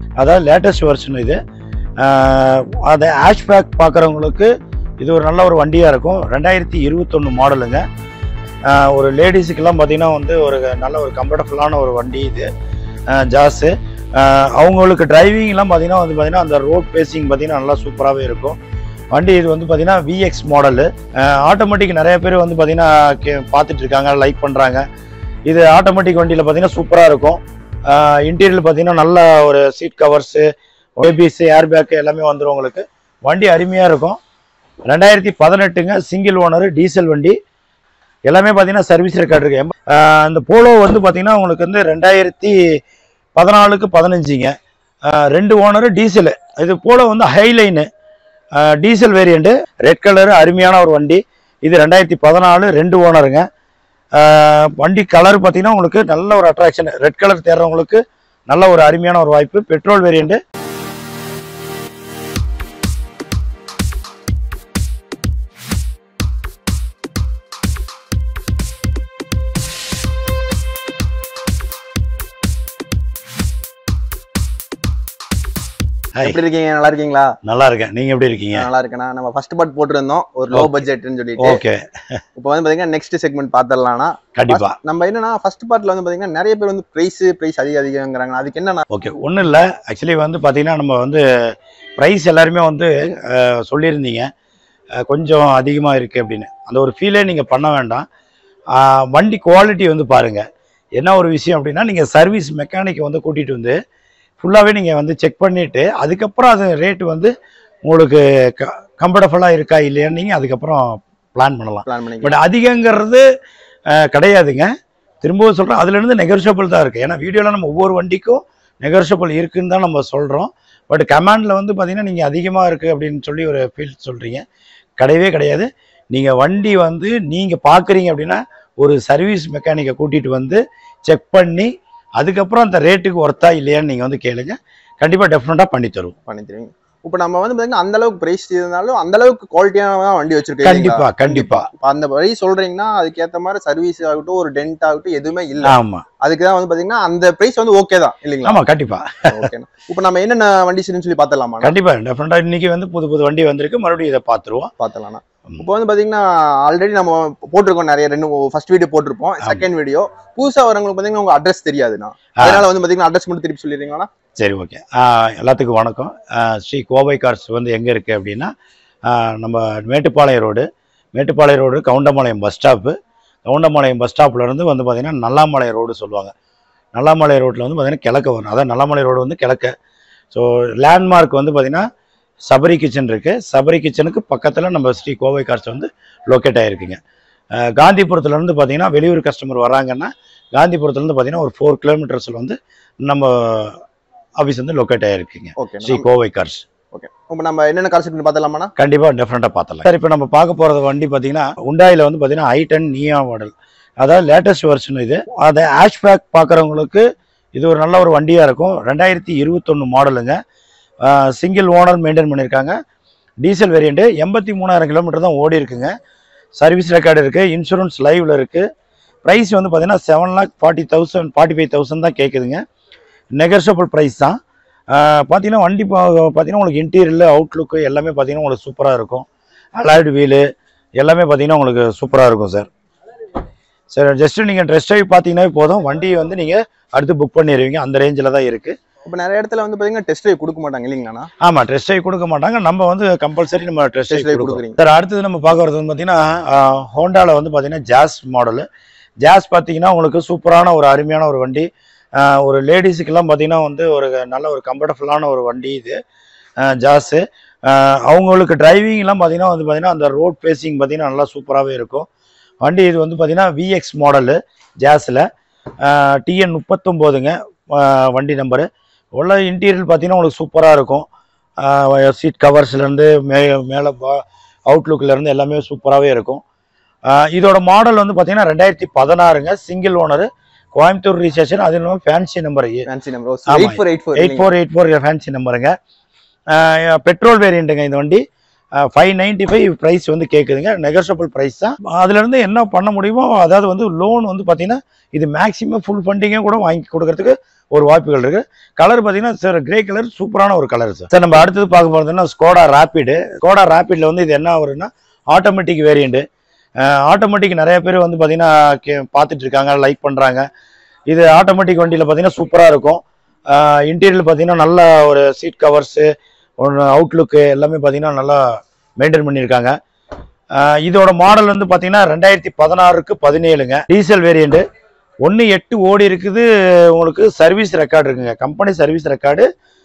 அதாவது latest version இது ஆஹ் அது ஆஷ்பேக் பார்க்குறவங்களுக்கு இது ஒரு நல்ல ஒரு வண்டியாக இருக்கும் ரெண்டாயிரத்தி இருபத்தொன்று மாடலுங்க ஆஹ் ஒரு லேடிஸுக்கெல்லாம் பார்த்தீங்கன்னா வந்து ஒரு நல்ல ஒரு கம்ஃபர்டபுளான ஒரு வண்டி இது ஆஹ் ஜாஸு ஆஹ் அவங்களுக்கு டிரைவிங்லாம் பார்த்தீங்கன்னா வந்து பார்த்தீங்கன்னா அந்த ரோட் பேசிங் பார்த்தீங்கன்னா நல்லா சூப்பராகவே இருக்கும் வண்டி இது வந்து பார்த்தீங்கன்னா விஎக்ஸ் மாடலு ஆட்டோமேட்டிக் நிறைய பேர் வந்து பார்த்தீங்கன்னா கே பார்த்துட்டு இருக்காங்க லைக் பண்ணுறாங்க இது ஆட்டோமேட்டிக் வண்டியில் பார்த்தீங்கன்னா சூப்பராக இருக்கும் இன்டீரியர் பார்த்தீங்கன்னா நல்ல ஒரு seat covers ABS air bag எல்லாமே வந்துடும் உங்களுக்கு வண்டி அருமையாக இருக்கும் ரெண்டாயிரத்தி பதினெட்டுங்க சிங்கிள் ஓனர் டீசல் வண்டி எல்லாமே பார்த்தீங்கன்னா சர்வீஸ் ரெக்கார்ட் இருக்கு எம்ப- ஆஹ் இந்த போலோ வந்து பார்த்தீங்கன்னா உங்களுக்கு வந்து ரெண்டாயிரத்தி பதினாலுக்கு பதினஞ்சுங்க ஆஹ் ரெண்டு ஓனர் டீசலு இது போலோ வந்து Highline diesel variant red colour அருமையான ஒரு வண்டி இது ரெண்டாயிரத்தி பதினாலு ரெண்டு ஓனருங்க ஆஹ் வண்டி கலர் பார்த்தீங்கன்னா உங்களுக்கு நல்ல ஒரு அட்ராக்ஷன் ரெட் கலர் தேடுறவங்களுக்கு நல்ல ஒரு அருமையான ஒரு வாய்ப்பு பெட்ரோல் வேரியண்ட்டு Hi. எப்படி இருக்கீங்க நல்லா இருக்கீங்களா நல்லா இருக்கேன் நீங்க எப்படி இருக்கீங்க நான் நல்லா இருக்கேனா நம்ம ஃபர்ஸ்ட் பார்ட் போட்டிருந்தோம் ஒரு லோ Okay. பட்ஜெட்னு சொல்லிட்டு ஓகே இப்போ வந்து பாத்தீங்கன்னா நெக்ஸ்ட் செக்மெண்ட் பாத்திரலாம்னா கண்டிப்பா நம்ம என்னன்னா ஃபர்ஸ்ட் பார்ட்ல வந்து பாத்தீங்கன்னா நிறைய பேர் வந்து பிரைஸ் பிரைஸ் அதிக அதிகங்கிறாங்க அதுக்கு என்னன்னா ஓகே ஒன்றும் இல்லை ஆக்சுவலி வந்து பார்த்தீங்கன்னா நம்ம வந்து ப்ரைஸ் எல்லாருமே வந்து அஹ், சொல்லியிருந்தீங்க அஹ், கொஞ்சம் அதிகமாக இருக்குது அப்படின்னு அந்த ஒரு ஃபீலே நீங்கள் பண்ண வேண்டாம் அஹ், வண்டி குவாலிட்டி வந்து பாருங்கள் என்ன ஒரு விஷயம் அப்படின்னா நீங்கள் சர்வீஸ் மெக்கானிக்கை வந்து கூட்டிகிட்டு வந்து ஃபுல்லாகவே நீங்கள் வந்து செக் பண்ணிவிட்டு அதுக்கப்புறம் அது ரேட்டு வந்து உங்களுக்கு க கம்ஃபர்டபுளாக இருக்கா இல்லையான்னு நீங்கள் அதுக்கப்புறம் பிளான் பண்ணலாம் பிளான் பண்ணி பட் அதிகங்கிறது அஹ், கிடையாதுங்க திரும்பவும் சொல்கிறேன் அதுலேருந்து நெகோஷியபிள் தான் இருக்குது ஏன்னா வீடியோவில் நம்ம ஒவ்வொரு வண்டிக்கும் நெகோஷியபிள் இருக்குன்னு தான் நம்ம சொல்கிறோம் பட் கமாண்டில் வந்து பார்த்தீங்கன்னா நீங்கள் அதிகமாக இருக்குது அப்படின்னு சொல்லி ஒரு ஃபீல் சொல்கிறீங்க கிடையவே கிடையாது நீங்கள் வண்டி வந்து நீங்கள் பார்க்குறீங்க அப்படின்னா ஒரு சர்வீஸ் மெக்கானிக்கை கூட்டிகிட்டு வந்து செக் பண்ணி அதுக்கப்புறம் அந்த ரேட்டுக்கு ஒர்த்தா இல்லையான்னு நீங்கள் வந்து கேளுங்க கண்டிப்பாக டெஃபினட்டாக பண்ணி தருவோம் பண்ணி தருவீங்க இப்போ நம்ம வந்து பாத்தீங்கன்னா அந்த அளவுக்கு பிரைஸ் இருந்தாலும் அந்த அளவுக்கு குவாலிட்டியான தான் வண்டி வச்சிருக்கீங்க கண்டிப்பாக கண்டிப்பாக இப்ப அந்த பிரைஸ் சொல்றீங்கன்னா அதுக்கேத்த மாதிரி சர்வீஸ் ஆகட்டும் ஒரு டென்ட் ஆகட்டும் எதுவுமே இல்ல ஆமாம் அதுக்கு தான் வந்து பாத்தீங்கன்னா அந்த பிரைஸ் வந்து ஓகே தான் இல்லைங்களா ஆமாம் கண்டிப்பாக ஓகே இப்போ நம்ம என்னென்ன வண்டி சரின்னு சொல்லி பாத்திரலாமா கண்டிப்பாக டெஃபினட்டாக இன்னைக்கு வந்து புது புது வண்டி வந்திருக்கு மறுபடியும் இதை பார்த்துருவோம் பாத்திரலாம் இப்போ வந்து பாத்தீங்கன்னா ஆல்ரெடி நம்ம போட்டிருக்கோம் நிறைய ரெண்டு ஃபர்ஸ்ட் வீடியோ போட்டிருப்போம் ஆமா. செகண்ட் வீடியோ புதுசா வரவங்களுக்கு பாத்தீங்கன்னா உங்க அட்ரஸ் தெரியாதுண்ணா ஆ. அதனால வந்து பாத்தீங்கன்னா அட்ரஸ் மட்டும் திருப்பி சொல்லிடுறீங்களா சரி ஓகே எல்லாத்துக்கும் வணக்கம் ஆஹ் ஸ்ரீ கோவை கார்ஸ் வந்து எங்கே இருக்குது அப்படின்னா ஆஹ் நம்ம Mettupalayam road Mettupalayam road Goundampalayam bus stop Goundampalayam bus ஸ்டாப்லேருந்து வந்து பார்த்திங்கன்னா நல்லாம்பாளையம் ரோடு சொல்லுவாங்க நல்லாம்பாளையம் ரோட்டில் வந்து பார்த்திங்கன்னா கிழக்க வரும் அதான் நல்லாம்பாளையம் ரோடு வந்து கிழக்க ஸோ லேண்ட்மார்க் வந்து பார்த்திங்கன்னா சபரி கிச்சன் இருக்குது சபரி கிச்சனுக்கு பக்கத்தில் நம்ம ஸ்ரீ கோவை கார்ஸ் வந்து லொக்கேட் ஆகிருக்குங்க காந்திபுரத்துலேருந்து பார்த்தீங்கன்னா வெளியூர் கஸ்டமர் வராங்கன்னா காந்திபுரத்துலேருந்து பார்த்தீங்கன்னா ஒரு ஃபோர் கிலோமீட்டர்ஸில் வந்து நம்ம ஆஃபீஸ் வந்து லொக்கேட் ஆகிருக்குங்க okay Sri Kovai cars okay இப்போ நம்ம என்னென்ன கான்செப்ட் பாத்திரலாமாண்ணா கண்டிப்பாக டெஃபினட்டாக பார்த்தலாம் சார் இப்போ நம்ம பார்க்க போகிறது வண்டி பார்த்தீங்கன்னா உண்டாயில் வந்து பார்த்தீங்கன்னா ஐ டென் நியா மாடல் அதாவது லேட்டஸ்ட் வெர்ஷன் இது அதை ஆஷ்பேக் பார்க்குறவங்களுக்கு இது ஒரு நல்ல ஒரு வண்டியாக இருக்கும் ரெண்டாயிரத்தி இருபத்தொன்று மாடலுங்க சிங்கிள் ஓனர் மெயின்டைன் பண்ணியிருக்காங்க டீசல் வேரியண்ட்டு எண்பத்தி மூணாயிரம் கிலோமீட்டர் தான் ஓடி இருக்குங்க சர்வீஸ் ரெக்கார்டு இருக்குது இன்சூரன்ஸ் லைவில் இருக்குது ப்ரைஸ் வந்து பார்த்தீங்கன்னா seven lakh forty thousand forty five thousand தான் கேட்குதுங்க நெகர்ஷபிள் ப்ரைஸ் தான் ஆஹ் பார்த்தீங்கன்னா வண்டி பா- பார்த்தீங்கன்னா உங்களுக்கு இன்டீரியல் அவுட்லுக்கு எல்லாமே பார்த்தீங்கன்னா உங்களுக்கு சூப்பராக இருக்கும் அலாய்டு வீலு எல்லாமே பார்த்தீங்கன்னா உங்களுக்கு சூப்பராக இருக்கும் சார் சார் ஜஸ்ட்டு நீங்கள் ட்ரெஸ் ட்ரைவ் பார்த்தீங்கன்னாவே போதும் வண்டியை வந்து நீங்கள் அடுத்து புக் பண்ணிடுவீங்க அந்த ரேஞ்சில் தான் இருக்குது இப்போ நிறைய இடத்துல வந்து பாத்தீங்கன்னா டெஸ்ட் ட்ரைவ் கொடுக்க மாட்டாங்க இல்லைங்களாண்ணா ஆமாம் ட்ரெஸ் ட்ரைவ் கொடுக்க மாட்டாங்க நம்ம வந்து கம்பல்சரி நம்ம ட்ரெஸ் Test ட்ரைவ் drive கொடுக்குறோம் கொடுக்குறீங்க. சார் அடுத்தது நம்ம பார்க்க வரது வந்து பார்த்தீங்கன்னா ஹோண்டாவில் வந்து பார்த்தீங்கன்னா ஜாஸ் மாடலு ஜாஸ் பார்த்தீங்கன்னா உங்களுக்கு சூப்பரான ஒரு அருமையான ஒரு வண்டி ஆஹ் ஒரு லேடிஸுக்கெல்லாம் பார்த்தீங்கன்னா வந்து ஒரு நல்ல ஒரு கம்ஃபர்டபுளான ஒரு வண்டி இது ஜாஸு அவங்களுக்கு டிரைவிங்லாம் பார்த்தீங்கன்னா வந்து பார்த்தீங்கன்னா அந்த ரோட் ஃபேஸிங் பார்த்தீங்கன்னா நல்லா சூப்பராகவே இருக்கும் வண்டி இது வந்து பார்த்தீங்கன்னா விஎக்ஸ் மாடலு ஜாஸில் டிஎன் முப்பத்தொம்போதுங்க வண்டி நம்பரு உள்ள இன்டீரியர் பார்த்தீங்கன்னா உங்களுக்கு சூப்பராக இருக்கும் சீட் கவர்ஸ்லேருந்து மே மேலே அவுட்லுக்லேருந்து எல்லாமே சூப்பராகவே இருக்கும் ஆஹ் இதோட மாடல் வந்து பார்த்தீங்கன்னா ரெண்டாயிரத்தி பதினாறுங்க சிங்கிள் ஓனரு கோயம்புத்தூர் ரிஜிஸ்ட்ரேஷன் அது இல்லாமல் ஃபேன்சி நம்பர் ஃபேன்சி நம்பர் ஆமா. Eight four eight four eight four eight four fancy நம்பருங்க பெட்ரோல் வேரியண்ட்டுங்க இந்த வண்டி ஃபைவ் நைன்ட்டி ஃபைவ் ப்ரைஸ் வந்து கேட்குதுங்க நெகோஷியபிள் ப்ரைஸ் தான் அதுலேருந்து என்ன பண்ண முடியுமோ அதாவது வந்து லோன் வந்து பார்த்தீங்கன்னா இது மேக்ஸிமம் ஃபுல் ஃபண்டிங்கே கூட வாங்கி கொடுக்கறதுக்கு ஒரு வாய்ப்புகள் இருக்கு கலர் பார்த்தீங்கன்னா சார் கிரே கலர் சூப்பரான ஒரு கலர் சார் சார் நம்ம அடுத்தது பார்க்க போகிறதுன்னா ஸ்கோடா ராபிடு ஸ்கோடா ராபிட்ல வந்து இது என்ன வரும்னா ஆட்டோமேட்டிக் வேரியண்ட்டு ஆட்டோமேட்டிக் நிறைய பேர் வந்து பார்த்தீங்கன்னா கே- பார்த்துட்டு இருக்காங்க லைக் பண்ணுறாங்க இது ஆட்டோமேட்டிக் வண்டியில் பார்த்தீங்கன்னா சூப்பராக இருக்கும் இன்டீரியர் பார்த்தீங்கன்னா நல்ல ஒரு சீட் கவர்ஸு ஒரு அவுட்லுக்கு எல்லாமே பார்த்தீங்கன்னா நல்லா மெயின்டைன் பண்ணியிருக்காங்க ஆஹ் இதோட மாடல் வந்து பார்த்தீங்கன்னா ரெண்டாயிரத்தி பதினாறுக்கு பதினேழுங்க டீசல் வேரியண்ட்டு ஒன்று எட்டு ஓடி இருக்குது உங்களுக்கு சர்வீஸ் ரெக்கார்டு இருக்குங்க கம்பெனி சர்வீஸ் ரெக்கார்டு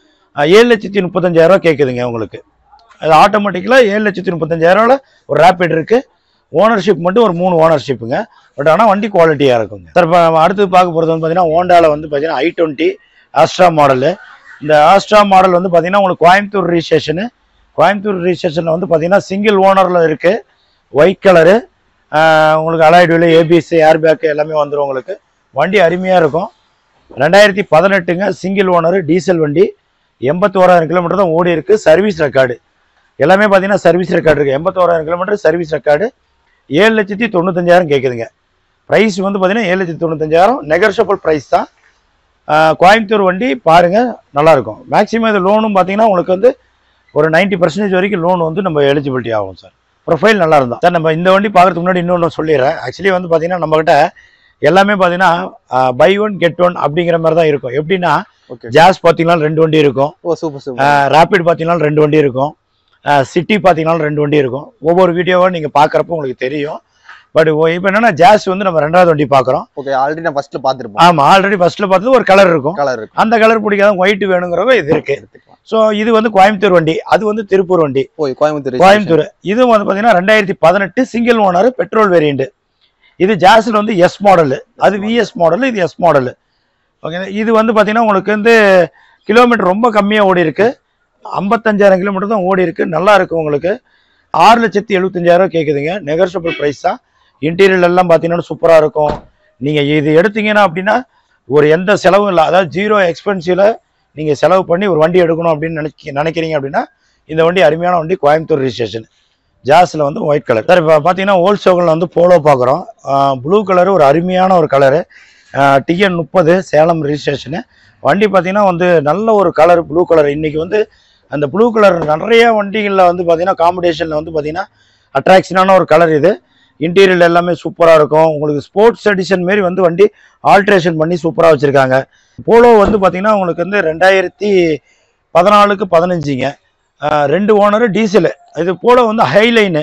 ஏழு லட்சத்தி முப்பத்தஞ்சாயிரரூவா கேட்குதுங்க உங்களுக்கு அது ஆட்டோமேட்டிக்கலாக ஏழு லட்சத்தி முப்பத்தஞ்சாயிரரூவாவில் ஒரு ரேபிட் இருக்குது ஓனர்ஷிப் மட்டும் ஒரு மூணு ஓனர்ஷிப்புங்க பட் ஆனால் வண்டி குவாலிட்டியாக இருக்குங்க சார் இப்போ நம்ம அடுத்து பார்க்க போகிறது வந்து பார்த்தீங்கன்னா ஹோண்டாவில் வந்து பார்த்தீங்கன்னா ஐ டுவெண்ட்டி ஆஸ்ட்ரா மாடலு இந்த ஆஸ்ட்ரா மாடல் வந்து பார்த்தீங்கன்னா உங்களுக்கு கோயம்புத்தூர் ரிஜிஸ்ட்ரேஷனு கோயம்புத்தூர் ரிஜிஸ்ட்ரேஷனில் வந்து பார்த்தீங்கன்னா சிங்கிள் ஓனரில் இருக்குது ஒயிட் கலரு உங்களுக்கு alloyed wheel ABS air bag எல்லாமே வந்துடும் உங்களுக்கு வண்டி அருமையாக இருக்கும் ரெண்டாயிரத்தி பதினெட்டுங்க சிங்கிள் ஓனர் டீசல் வண்டி எண்பத்தோராயிரம் கிலோமீட்டர் தான் ஓடி இருக்குது சர்வீஸ் ரெக்கார்டு எல்லாமே பார்த்தீங்கன்னா சர்வீஸ் ரெக்கார்டு இருக்குது எண்பத்தோராயிரம் கிலோமீட்டர் சர்வீஸ் ரெக்கார்டு ஏழு லட்சத்தி தொண்ணூத்தஞ்சாயிரம் கேட்குதுங்க ப்ரைஸ் வந்து பார்த்தீங்கன்னா ஏழு லட்சத்தி தொண்ணூத்தஞ்சாயிரம் நெகர்ஷபிள் ப்ரைஸ் தான் ஆஹ் கோயம்புத்தூர் வண்டி பாருங்கள் நல்லாயிருக்கும் மேக்ஸிமம் இது லோனும் பார்த்தீங்கன்னா உங்களுக்கு வந்து ஒரு 90% பர்சன்டேஜ் வரைக்கும் லோன் வந்து நம்ம எலிஜிபிலிட்டி ஆகும் சார் ப்ரொஃபைல் நல்லா இருந்தா சார் நம்ம இந்த வண்டி பார்க்கறதுக்கு முன்னாடி இன்னொன்று சொல்லிடுறேன் ஆக்சுவலி வந்து பார்த்தீங்கன்னா நம்மகிட்ட எல்லாமே பார்த்தீங்கன்னா பை ஒன் கெட் ஒன் அப்படிங்கிற மாதிரி தான் இருக்கும் எப்படின்னா ஓகே ஜாஸ் பார்த்தீங்கன்னா ரெண்டு வண்டி இருக்கும் ஓ சூப்பர் சூப்பர் ரேபிட் பார்த்தீங்கன்னா ரெண்டு வண்டி இருக்கும் சிட்டி பார்த்தீங்கன்னா ரெண்டு வண்டி இருக்கும் ஒவ்வொரு வீடியோவும் நீங்கள் பார்க்குறப்ப உங்களுக்கு தெரியும் பட் இப்போ என்னன்னா ஜாஸ் வந்து நம்ம ரெண்டாவது வண்டி பார்க்குறோம் ஓகே ஆல்ரெடி நான் ஃபர்ஸ்ட்ல பாத்துருப்போம் ஆமாம் ஆல்ரெடி ஃபர்ஸ்ட்ல பார்த்தது ஒரு கலர் இருக்கும் கலர் இருக்கு அந்த கலர் பிடிக்காத ஒயிட் வேணுங்கிறவங்க இது இருக்கு எடுத்துக்கலாம் ஸோ இது வந்து கோயம்புத்தூர் வண்டி அது வந்து திருப்பூர் வண்டி ஓ கோயம்புத்தூர் கோயம்புத்தூர் இது வந்து பார்த்தீங்கன்னா ரெண்டாயிரத்தி பதினெட்டு சிங்கிள் ஓனர் பெட்ரோல் வேரியண்ட் இது ஜாஸில் வந்து எஸ் மாடலு அது விஎஸ் மாடல் இது எஸ் மாடலு ஓகே இது வந்து பார்த்தீங்கன்னா உங்களுக்கு வந்து கிலோமீட்டர் ரொம்ப கம்மியாக ஓடி இருக்கு ஐம்பத்தஞ்சாயிரம் கிலோமீட்டர் தான் ஓடி இருக்கு நல்லா இருக்கு உங்களுக்கு ஆறு லட்சத்தி எழுபத்தஞ்சாயிரம் கேட்குதுங்க நெகர்ஷபிள் ப்ரைஸ் தான் இன்டீரியர் எல்லாம் பார்த்தீங்கன்னா சூப்பராக இருக்கும் நீங்கள் இது எடுத்தீங்கன்னா அப்படின்னா ஒரு எந்த செலவும் இல்லை அதாவது ஜீரோ எக்ஸ்பென்சிவில் நீங்கள் செலவு பண்ணி ஒரு வண்டி எடுக்கணும் அப்படின்னு நினைக்க நினைக்கிறீங்க அப்படின்னா இந்த வண்டி அருமையான வண்டி கோயம்புத்தூர் ரிஜிஸ்ட்ரேஷன் ஜாஸில் வந்து ஒயிட் கலர் சார் இப்போ பார்த்தீங்கன்னா ஓல்ட் ஷோக்கில் வந்து போலோ பார்க்குறோம் ப்ளூ கலர் ஒரு அருமையான ஒரு கலரு டிஎன் முப்பது சேலம் ரிஜிஸ்ட்ரேஷனு வண்டி பார்த்தீங்கன்னா வந்து நல்ல ஒரு கலர் ப்ளூ கலர் இன்னைக்கு வந்து அந்த ப்ளூ கலர் நிறைய வண்டிகளில் வந்து பார்த்தீங்கன்னா காம்படிஷனில் வந்து பார்த்தீங்கன்னா அட்ராக்ஷனான ஒரு கலர் இது இன்டீரியர் எல்லாமே சூப்பராக இருக்கும் உங்களுக்கு ஸ்போர்ட்ஸ் எடிஷன் மாரி வந்து வண்டி ஆல்ட்ரேஷன் பண்ணி சூப்பராக வச்சுருக்காங்க போலோ வந்து பார்த்தீங்கன்னா உங்களுக்கு வந்து ரெண்டாயிரத்தி பதினாலுக்கு பதினஞ்சுங்க ஆஹ் ரெண்டு ஓனரு டீசலு இது போலோ வந்து ஹைலைனு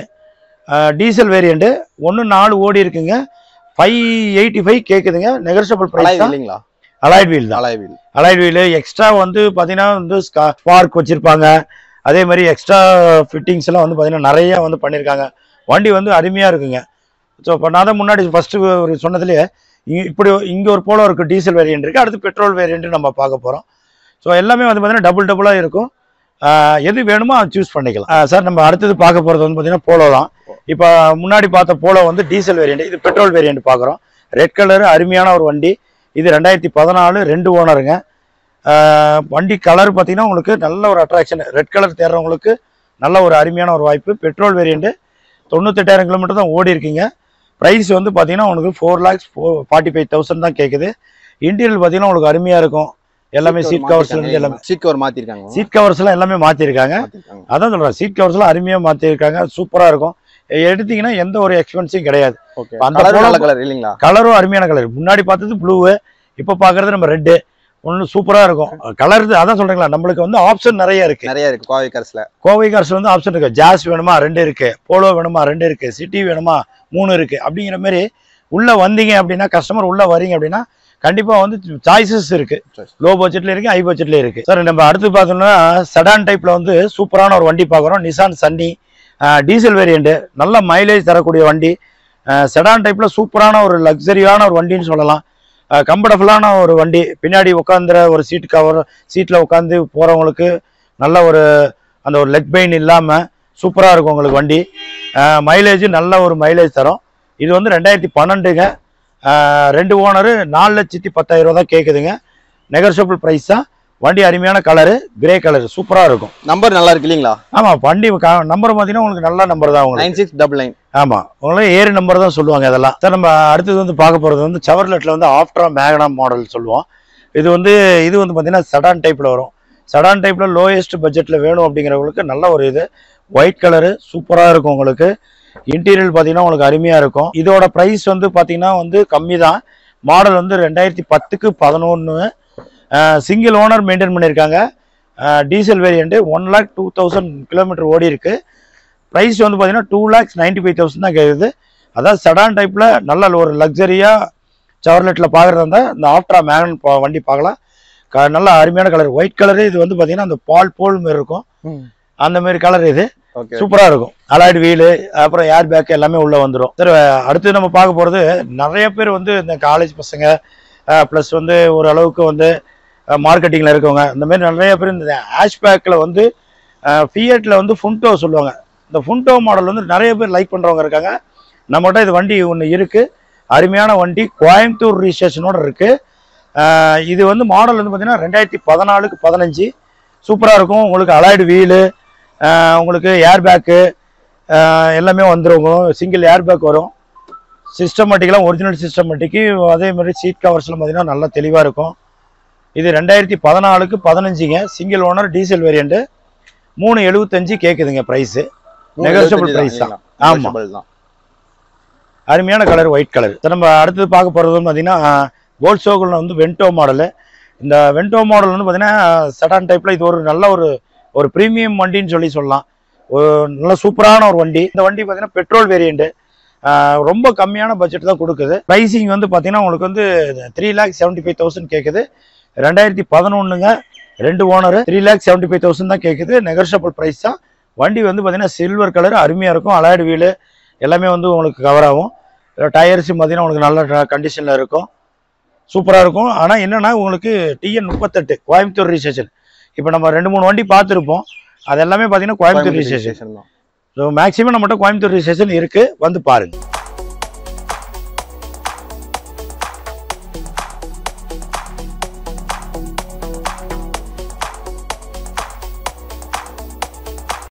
டீசல் வேரியண்ட்டு ஒன்று நாலு ஓடி இருக்குங்க ஃபைவ் எயிட்டி ஃபைவ் கேட்குதுங்க நெகர்ஷபிள் ப்ரைஸ் அலாய் தான் இல்லைங்களா அலாய்ட் வீல் தான் alloy wheel alloyed wheel extra வந்து பார்த்தீங்கன்னா வந்து ஸ்பார்க் வச்சுருப்பாங்க அதே மாதிரி எக்ஸ்ட்ரா ஃபிட்டிங்ஸ் எல்லாம் வந்து பார்த்தீங்கன்னா நிறைய வந்து பண்ணியிருக்காங்க வண்டி வந்து அருமையாக இருக்குங்க ஸோ இப்போ நான் தான் முன்னாடி ஃபஸ்ட்டு ஒரு சொன்னதுலேயே இ- இப்படி இங்கே ஒரு போலோ இருக்குது டீசல் வேரியன்ட் இருக்குது அடுத்து பெட்ரோல் வேரியன்ட் நம்ம பார்க்க போகிறோம் ஸோ எல்லாமே வந்து பார்த்தீங்கன்னா டபுள் டபுளாக இருக்கும் ஆஹ் எது வேணுமோ சூஸ் பண்ணிக்கலாம் ஆஹ் சார் நம்ம அடுத்தது பார்க்க போகிறது வந்து பார்த்தீங்கன்னா போலோ தான் இப்போ முன்னாடி பார்த்த போலோ வந்து டீசல் வேரியன்ட் இது பெட்ரோல் வேரியன்ட் பார்க்குறோம் ரெட் கலர் அருமையான ஒரு வண்டி இது ரெண்டாயிரத்தி பதினாலு ரெண்டு ஓனருங்க ஆஹ் வண்டி கலர் பார்த்தீங்கன்னா உங்களுக்கு நல்ல ஒரு அட்ராக்ஷன் ரெட் கலர் தேடுறவங்களுக்கு நல்ல ஒரு அருமையான ஒரு வாய்ப்பு பெட்ரோல் வேரியண்ட்டு தொண்ணூத்தெட்டாயிரம் கிலோமீட்டர் தான் ஓடி இருக்கீங்க ப்ரைஸ் வந்து பார்த்தீங்கன்னா உங்களுக்கு four lakhs four forty five thousand தான் கேட்குது இன்டீரியர் பார்த்தீங்கன்னா உங்களுக்கு அருமையாக இருக்கும் எல்லாமே சீட் கவர்ஸ்ல இருந்து எல்லாமே சீட் கவர் மாத்திருக்காங்க சீட் கவர்ஸ் எல்லாம் எல்லாமே மாற்றிருக்காங்க மாத்திருக்காங்க அதான் சொல்கிறேன் சீட் கவர்ஸ் எல்லாம் அருமையாக மாற்றிருக்காங்க சூப்பராக இருக்கும் எடுத்தீங்கன்னா எந்த ஒரு எக்ஸ்பென்ஸும் கிடையாது ஓகே அந்த கலர் polo- நல்ல கலர் இல்லைங்களா கலரும் அருமையான கலர் முன்னாடி பார்த்தது ப்ளூவு இப்போ பார்க்கறது நம்ம ரெட்டு ஒன்று சூப்பராக இருக்கும் கலர் அதான் சொல்றீங்களா நம்மளுக்கு வந்து ஆப்ஷன் நிறைய இருக்கு நிறைய இருக்கு கோவை கரஸ்ல கோவை கார்ஸ் வந்து ஆப்ஷன் இருக்கு ஜாஸ் வேணுமா ரெண்டு இருக்கு போலோ வேணுமா ரெண்டு இருக்கு சிட்டி வேணுமா மூணு இருக்கு அப்படிங்கிற மாதிரி உள்ள வந்தீங்க அப்படின்னா கஸ்டமர் உள்ள வரீங்க அப்படின்னா கண்டிப்பா வந்து சாய்ஸஸ் இருக்கு Choice. லோ பட்ஜெட்ல இருக்கு ஹை பட்ஜெட்ல இருக்கு சார் நம்ம அடுத்து பார்த்தோம்னா செடான் டைப்ல வந்து சூப்பரான ஒரு வண்டி பார்க்குறோம் நிசான் சன்னி டீசல் வேரியண்ட் நல்ல மைலேஜ் தரக்கூடிய வண்டி செடான் டைப்ல சூப்பரான ஒரு லக்ஸரியான ஒரு வண்டின்னு சொல்லலாம் கம்ஃபர்டபுளான ஒரு வண்டி பின்னாடி உட்காந்துற ஒரு சீட் கவர் சீட்டில் உட்காந்து போகிறவங்களுக்கு நல்ல ஒரு அந்த ஒரு லெக் பெயின் இல்லாமல் சூப்பராக இருக்கும் உங்களுக்கு வண்டி மைலேஜ் நல்ல ஒரு மைலேஜ் தரும் இது வந்து ரெண்டாயிரத்தி பன்னெண்டுங்க ஆஹ் ரெண்டு ஓனரு நாலு லட்சத்தி பத்தாயிரம் ரூபா தான் கேட்குதுங்க நெகர்ஷபிள் ப்ரைஸ் தான் வண்டி அருமையான கலரு கிரே கலர் சூப்பராக இருக்கும் நம்பர் நல்லா இருக்கு இல்லைங்களா ஆமாம் வண்டி நம்பர் பார்த்தீங்கன்னா உங்களுக்கு நல்ல நம்பர் தான் உங்களுக்கு நைன் சிக்ஸ் டபுள் நைன் ஆமாம் உங்களுக்கு ஏறு நம்பர் தான் சொல்லுவாங்க இதெல்லாம் சார் நம்ம அடுத்தது வந்து பார்க்க போகிறது வந்து செவர்லெட்டில் வந்து ஆஃப்டரா மேகனா மாடல் சொல்லுவோம் இது வந்து இது வந்து பார்த்தீங்கன்னா சடான் டைப்பில் வரும் சடான் டைப்பில் லோயஸ்ட் பட்ஜெட்டில் வேணும் அப்படிங்கிறவங்களுக்கு நல்ல ஒரு இது ஒயிட் கலரு சூப்பராக இருக்கும் உங்களுக்கு இன்டீரியர் பார்த்தீங்கன்னா உங்களுக்கு அருமையாக இருக்கும் இதோட ப்ரைஸ் வந்து பார்த்தீங்கன்னா வந்து கம்மி தான் மாடல் வந்து ரெண்டாயிரத்தி பத்துக்கு பதினொன்று சிங்கிள் ஓனர் மெயின்டைன் பண்ணியிருக்காங்க diesel variant one lakh two thousand kilometre ஓடி இருக்கு ப்ரைஸ் வந்து பார்த்தீங்கன்னா two lakhs ninety five thousand தான் கேட்குது அதாவது செடான் டைப்பில் நல்ல ஒரு லக்ஸரியாக சவர்லெட்டில் பார்க்குறதா இருந்தால் இந்த ஆப்ட்ரா மேகன் வண்டி பார்க்கலாம் க- நல்ல அருமையான கலர் ஒயிட் கலரு இது வந்து பார்த்தீங்கன்னா அந்த பால் போல் மாதிரி இருக்கும் அந்த மாதிரி கலர் இது ஓகே சூப்பராக இருக்கும் அலாய்டு வீலு அப்புறம் ஏர் பேக் எல்லாமே உள்ளே வந்துடும் சரி அடுத்து நம்ம பார்க்க போகிறது நிறைய பேர் வந்து இந்த காலேஜ் பசங்க ப்ளஸ் வந்து ஒரு அளவுக்கு வந்து மார்க்கெட்டிங்கில் இருக்கவங்க இந்த மாதிரி நிறைய பேர் இந்த ஹேஷ்பேக்கில் வந்து ஃபியட்டில் வந்து ஃபுண்டோ சொல்லுவாங்க இந்த ஃபுண்டோ மாடல் வந்து நிறைய பேர் லைக் பண்ணுறவங்க இருக்காங்க நம்மகிட்ட இது வண்டி ஒன்று இருக்குது அருமையான வண்டி கோயம்புத்தூர் ரிஜிஸ்ட்ரேஷனோட இருக்குது இது வந்து மாடல் வந்து பார்த்தீங்கன்னா ரெண்டாயிரத்தி பதினாலுக்கு பதினஞ்சு சூப்பராக இருக்கும் உங்களுக்கு அலாய்டு வீலு உங்களுக்கு ஏர் பேக்கு எல்லாமே வந்துடும் சிங்கிள் ஏர் பேக் வரும் சிஸ்டமேட்டிக்கெலாம் ஒரிஜினல் சிஸ்டமேட்டிக்கு அதே மாதிரி சீட் கவர்ஸ்லாம் பார்த்தீங்கன்னா நல்லா தெளிவாக இருக்கும் இது ரெண்டாயிரத்தி பதினாலுக்கு பதினஞ்சுங்க சிங்கிள் ஓனர் டீசல் வேரியண்ட்டு மூணு எழுபத்தஞ்சு கேட்குதுங்க ப்ரைஸு Negotiable price தான். ஆமா. தான் அருமையான கலர் ஒயிட் கலர் நம்ம அடுத்தது பார்க்க போகிறது பார்த்தீங்கன்னா கோல்ட் சோகுலில் வந்து வென்டோ மாடலு இந்த வென்டோ மாடல் வந்து பார்த்தீங்கன்னா செடான் டைப்பில் இது ஒரு நல்ல ஒரு ஒரு ப்ரீமியம் வண்டின்னு சொல்லி சொல்லலாம் ஒரு நல்ல சூப்பரான ஒரு வண்டி இந்த வண்டி பார்த்தீங்கன்னா பெட்ரோல் வேரியண்ட்டு ரொம்ப கம்மியான பட்ஜெட் தான் கொடுக்குது ப்ரைஸிங் வந்து பார்த்தீங்கன்னா உங்களுக்கு வந்து three lakh seventy five thousand கேட்குது ரெண்டாயிரத்தி பதினொன்றுங்க ரெண்டு owner three lakh seventy five thousand தான் கேட்குது நெகர்ஷபிள் ப்ரைஸ் தான் வண்டி வந்து பார்த்தீங்கன்னா சில்வர் கலர் அருமையாக இருக்கும் அலாய்டு வீலு எல்லாமே வந்து உங்களுக்கு கவர் ஆகும் டயர்ஸும் பார்த்தீங்கன்னா உங்களுக்கு நல்ல கண்டிஷனில் இருக்கும் சூப்பராக இருக்கும் ஆனால் என்னென்னா உங்களுக்கு டிஎன் முப்பத்தெட்டு கோயம்புத்தூர் ரிஜிஸ்ட்ரேஷன் இப்போ நம்ம ரெண்டு மூணு வண்டி பார்த்துருப்போம் அது எல்லாமே பார்த்தீங்கன்னா கோயம்புத்தூர் ரிஜிஸ்ட்ரேஷன் ஸ்டேஷன் தான் ஸோ மேக்ஸிமம் நம்மகிட்ட கோயம்புத்தூர் ரிஜிஸ்ட்ரேஷன் இருக்குது வந்து பாருங்க